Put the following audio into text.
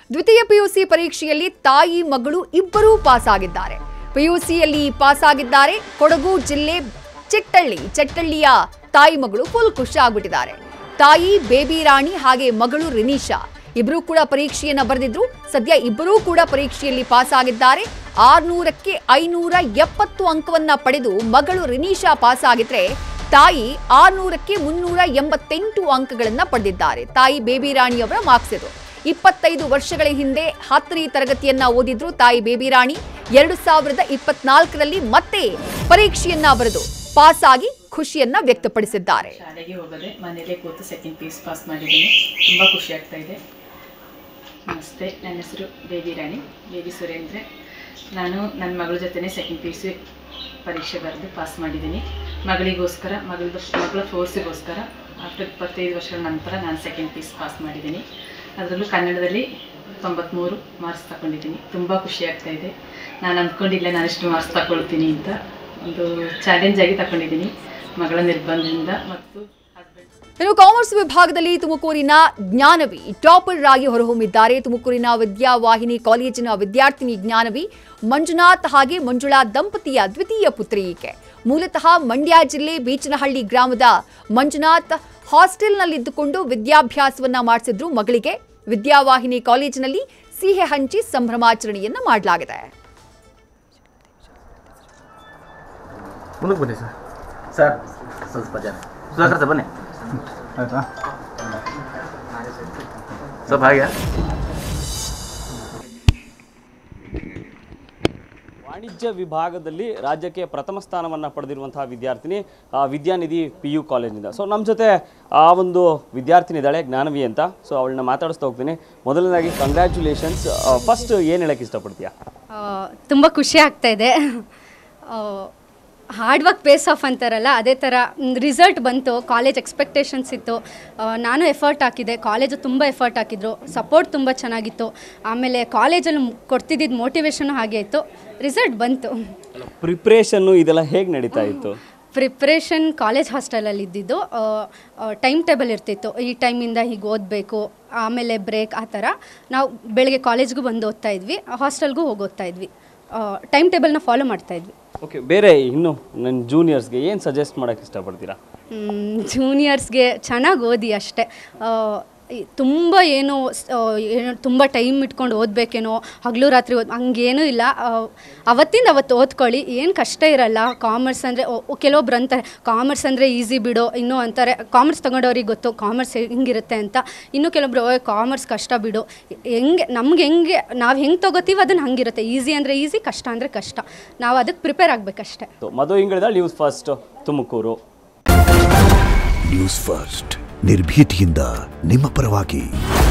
ದ್ವಿತೀಯ ಪಿಯುಸಿ ಪರೀಕ್ಷೆಯಲ್ಲಿ ತಾಯಿ ಮಗಳು ಇಬ್ಬರೂ ಪಾಸ್ ಆಗಿದ್ದಾರೆ ಪಿಯುಸಿಯಲ್ಲಿ ಪಾಸ್ ಆಗಿದ್ದಾರೆ ಕೊಡಗು ಜಿಲ್ಲೆ ಚಿಟ್ಟಳ್ಳಿ ಚಟ್ಟಳ್ಳಿಯ ತಾಯಿ ಮಗಳು ಫುಲ್ ಖುಷಿ ಆಗ್ಬಿಟ್ಟಿದ್ದಾರೆ ತಾಯಿ ಬೇಬಿ ರಾಣಿ ಹಾಗೆ ಮಗಳು ರಿನೀಶಾ ಇಬ್ಬರೂ ಕೂಡ ಪರೀಕ್ಷೆಯನ್ನ ಬರೆದಿದ್ರು ಸದ್ಯ ಇಬ್ಬರೂ ಕೂಡ ಪರೀಕ್ಷೆಯಲ್ಲಿ ಪಾಸ್ ಆಗಿದ್ದಾರೆ ಆರ್ನೂರಕ್ಕೆ ಐನೂರ ಎಪ್ಪತ್ತು ಅಂಕವನ್ನ ಪಡೆದು ಮಗಳು ರಿನೀಶಾ ಪಾಸ್ ಆಗಿದ್ರೆ ತಾಯಿ ಆರ್ನೂರಕ್ಕೆ ಮುನ್ನೂರ ಎಂಬತ್ತೆಂಟು ಅಂಕಗಳನ್ನ ಪಡೆದಿದ್ದಾರೆ ತಾಯಿ ಬೇಬಿ ರಾಣಿಯವರ ಮಾರ್ಕ್ಸ್ ಇದು ಇಪ್ಪತ್ತೈದು ವರ್ಷಗಳ ಹಿಂದೆ ಹತ್ತನೇ ತರಗತಿಯನ್ನ ಓದಿದ್ರು ತಾಯಿ ಬೇಬಿ ರಾಣಿ ಎರಡು ಸಾವಿರದ ಇಪ್ಪತ್ನಾಲ್ಕರಲ್ಲಿ ಮತ್ತೆ ಪರೀಕ್ಷೆಯನ್ನ ಬರೆದು ಪಾಸ್ ಆಗಿ ಖುಷಿಯನ್ನ ವ್ಯಕ್ತಪಡಿಸಿದ್ದಾರೆ ಶಾಲೆಗೆ ಹೋಗದೆ ಮನೇಲೇ ಕೂತು ಸೆಕೆಂಡ್ ಪೀಸ್ ಪಾಸ್ ಮಾಡಿದ್ದೀನಿ ತುಂಬ ಖುಷಿ ಆಗ್ತಾ ಇದೆ ನಮಸ್ತೆ ನನ್ನ ಹೆಸರು ಬೇಬಿ ರಾಣಿ ಬೇಬಿ ಸುರೇಂದ್ರ ನಾನು ನನ್ನ ಮಗಳ ಜೊತೆನೇ ಸೆಕೆಂಡ್ ಪಿ ಸಿ ಪರೀಕ್ಷೆ ಬರೆದು ಪಾಸ್ ಮಾಡಿದ್ದೀನಿ ಮಗಳಿಗೋಸ್ಕರ ಮಗಳದ ಮಗಳ ಫೋರ್ಸಿಗೋಸ್ಕರ ಆಫ್ಟರ್ ಇಪ್ಪತ್ತೈದು ವರ್ಷಗಳ ನಂತರ ನಾನು ಸೆಕೆಂಡ್ ಪೀಸ್ ಪಾಸ್ ಮಾಡಿದ್ದೀನಿ ಅದರಲ್ಲೂ ಕನ್ನಡದಲ್ಲಿ ತೊಂಬತ್ತ್ಮೂರು ಮಾರ್ಕ್ಸ್ ತಗೊಂಡಿದ್ದೀನಿ ತುಂಬ ಖುಷಿ ಆಗ್ತಾ ಇದೆ ನಾನು ಅಂದ್ಕೊಂಡಿಲ್ಲ ನಾನು ಇಷ್ಟು ಮಾರ್ಕ್ಸ್ ತಗೊಳ್ತೀನಿ ಅಂತ ಒಂದು ಚಾಲೆಂಜ್ ಆಗಿ ತಗೊಂಡಿದ್ದೀನಿ ಮಗಳ ನಿರ್ಬಂಧದಿಂದ ಮತ್ತು ಹಸ್ಬೆಂಡ್ ಇನ್ನು ಕಾಮರ್ಸ್ ವಿಭಾಗದಲ್ಲಿ ತುಮಕೂರಿನ ಜ್ಞಾನವಿ ಟಾಪರ್ ಆಗಿ ಹೊರಹೊಮ್ಮಿದ್ದಾರೆ ತುಮಕೂರಿನ ವಿದ್ಯಾವಾಹಿನಿ ಕಾಲೇಜಿನ ವಿದ್ಯಾರ್ಥಿನಿ ಜ್ಞಾನವಿ ಮಂಜುನಾಥ್ ಹಾಗೆ ಮಂಜುಳಾ ದಂಪತಿಯ ದ್ವಿತೀಯ ಪುತ್ರಿ ಈಕೆ ಮೂಲತಃ ಮಂಡ್ಯ ಜಿಲ್ಲೆ ಬೀಚನಹಳ್ಳಿ ಗ್ರಾಮದ ಮಂಜುನಾಥ್ ಹಾಸ್ಟೆಲ್ನಲ್ಲಿದ್ದುಕೊಂಡು ವಿದ್ಯಾಭ್ಯಾಸವನ್ನ ಮಾಡಿಸಿದ್ರು ಮಗಳಿಗೆ ವಿದ್ಯಾವಾಹಿನಿ ಕಾಲೇಜಿನಲ್ಲಿ ಸಿಹಿ ಹಂಚಿ ಸಂಭ್ರಮಾಚರಣೆಯನ್ನ ಮಾಡಲಾಗಿದೆ ಮುಂದಕ್ಕೆ ಬನ್ನಿ ಸರ್ ಸರ್ ಸ್ವಲ್ಪ ಜನ ಸುಧಾಕರ್ ಸರ್ ಬನ್ನಿ ಆಯ್ತಾ ಸ್ವಲ್ಪ ಹಾಗೆ ವಾಣಿಜ್ಯ ವಿಭಾಗದಲ್ಲಿ ರಾಜ್ಯಕ್ಕೆ ಪ್ರಥಮ ಸ್ಥಾನವನ್ನು ಪಡೆದಿರುವಂತಹ ವಿದ್ಯಾರ್ಥಿನಿ ಆ, ವಿದ್ಯಾನಿಧಿ ಪಿ ಯು ಕಾಲೇಜಿಂದ ಸೊ ನಮ್ಮ ಜೊತೆ ಆ ಒಂದು ವಿದ್ಯಾರ್ಥಿನಿ ಇದ್ದಾಳೆ ಜ್ಞಾನವಿ ಅಂತ ಸೊ ಅವಳನ್ನ ಮಾತಾಡಿಸ್ತಾ ಹೋಗ್ತೀನಿ ಮೊದಲನೇದಾಗಿ ಕಂಗ್ರ್ಯಾಚುಲೇಷನ್ಸ್ ಫಸ್ಟ್ ಏನು ಹೇಳಕ್ಕೆ ಇಷ್ಟಪಡ್ತೀಯಾ ತುಂಬ ಖುಷಿ ಆಗ್ತಾ ಇದೆ ಹಾರ್ಡ್ ವರ್ಕ್ ಪೇಸ್ ಆಫ್ ಅಂತಾರಲ್ಲ ಅದೇ ಥರ ರಿಸಲ್ಟ್ ಬಂತು ಕಾಲೇಜ್ ಎಕ್ಸ್ಪೆಕ್ಟೇಷನ್ಸ್ ಇತ್ತು ಆ, ನಾನು ಎಫರ್ಟ್ ಹಾಕಿದೆ ಕಾಲೇಜು ತುಂಬ ಎಫರ್ಟ್ ಹಾಕಿದ್ರು ಸಪೋರ್ಟ್ ತುಂಬ ಚೆನ್ನಾಗಿತ್ತು ಆಮೇಲೆ ಕಾಲೇಜಲ್ಲಿ ಕೊಡ್ತಿದ್ದಿದ್ದು ಮೋಟಿವೇಶನು ಹಾಗೆ ಇತ್ತು ರಿಸಲ್ಟ್ ಬಂತು ಪ್ರಿಪ್ರೇಷನ್ನು ಇದೆಲ್ಲ ಹೇಗೆ ನಡೀತಾ ಇತ್ತು ಪ್ರಿಪ್ರೇಷನ್ ಕಾಲೇಜ್ ಹಾಸ್ಟೆಲಲ್ಲಿ ಇದ್ದಿದ್ದು ಟೈಮ್ ಟೇಬಲ್ ಇರ್ತಿತ್ತು ಈ ಟೈಮಿಂದ ಹೀಗೆ ಓದಬೇಕು ಆಮೇಲೆ ಬ್ರೇಕ್ ಆ ಥರ ನಾವು ಬೆಳಗ್ಗೆ ಕಾಲೇಜ್ಗೂ ಬಂದು ಓದ್ತಾ ಇದ್ವಿ ಹಾಸ್ಟೆಲ್ಗೂ ಹೋಗಿ ಓದ್ತಾ ಇದ್ವಿ ಟೈಮ್ ಟೇಬಲ್ನ ಫಾಲೋ ಮಾಡ್ತಾ ಇದ್ವಿ ಓಕೆ ಬೇರೆ ಇನ್ನು ನನ್ನ ಜೂನಿಯರ್ಸ್ಗೆ ಏನು ಸಜೆಸ್ಟ್ ಮಾಡೋಕ್ಕೆ ಇಷ್ಟಪಡ್ತೀರಾ ಜೂನಿಯರ್ಸ್ಗೆ ಚೆನ್ನಾಗಿ ಓದಿ ಅಷ್ಟೇ ಆ, ಈ- ತುಂಬ ಏನು ಸ್- ಆ, ಏನು ತುಂಬ ಟೈಮ್ ಇಟ್ಕೊಂಡು ಓದಬೇಕೇನೋ ಹಗಲು ರಾತ್ರಿ ಓದ್ ಹಂಗೇನೂ ಇಲ್ಲ ಆ, ಅವತ್ತಿಂದ ಅವತ್ತು ಓದ್ಕೊಳ್ಳಿ ಏನು ಕಷ್ಟ ಇರಲ್ಲ ಕಾಮರ್ಸ್ ಅಂದರೆ ಕೆಲವೊಬ್ರು ಅಂತಾರೆ ಕಾಮರ್ಸ್ ಅಂದರೆ ಈಸಿ ಬಿಡು ಇನ್ನೂ ಅಂತಾರೆ ಕಾಮರ್ಸ್ ತೊಗೊಂಡವ್ರಿಗೆ ಗೊತ್ತು ಕಾಮರ್ಸ್ ಹೆಂಗಿರುತ್ತೆ ಅಂತ ಇನ್ನು ಕೆಲವೊಬ್ರು ಓ ಕಾಮರ್ಸ್ ಕಷ್ಟ ಬಿಡು ಹೆಂಗೆ ನಮ್ಗೆ ಹೆಂಗೆ ನಾವು ಹೆಂಗೆ ತೊಗೋತೀವಿ ಅದನ್ನು ಹಂಗಿರುತ್ತೆ ಈಸಿ ಅಂದರೆ ಈಸಿ ಕಷ್ಟ ಅಂದರೆ ಕಷ್ಟ ನಾವು ಅದಕ್ಕೆ ಪ್ರಿಪೇರ್ ಆಗಬೇಕಷ್ಟೆ ಮಧು ಇಂಗಳಿದಾಳೆ news first Tumakuru news first ನಿರ್ಭೀತಿಯಿಂದ ನಿಮ್ಮ ಪರವಾಗಿ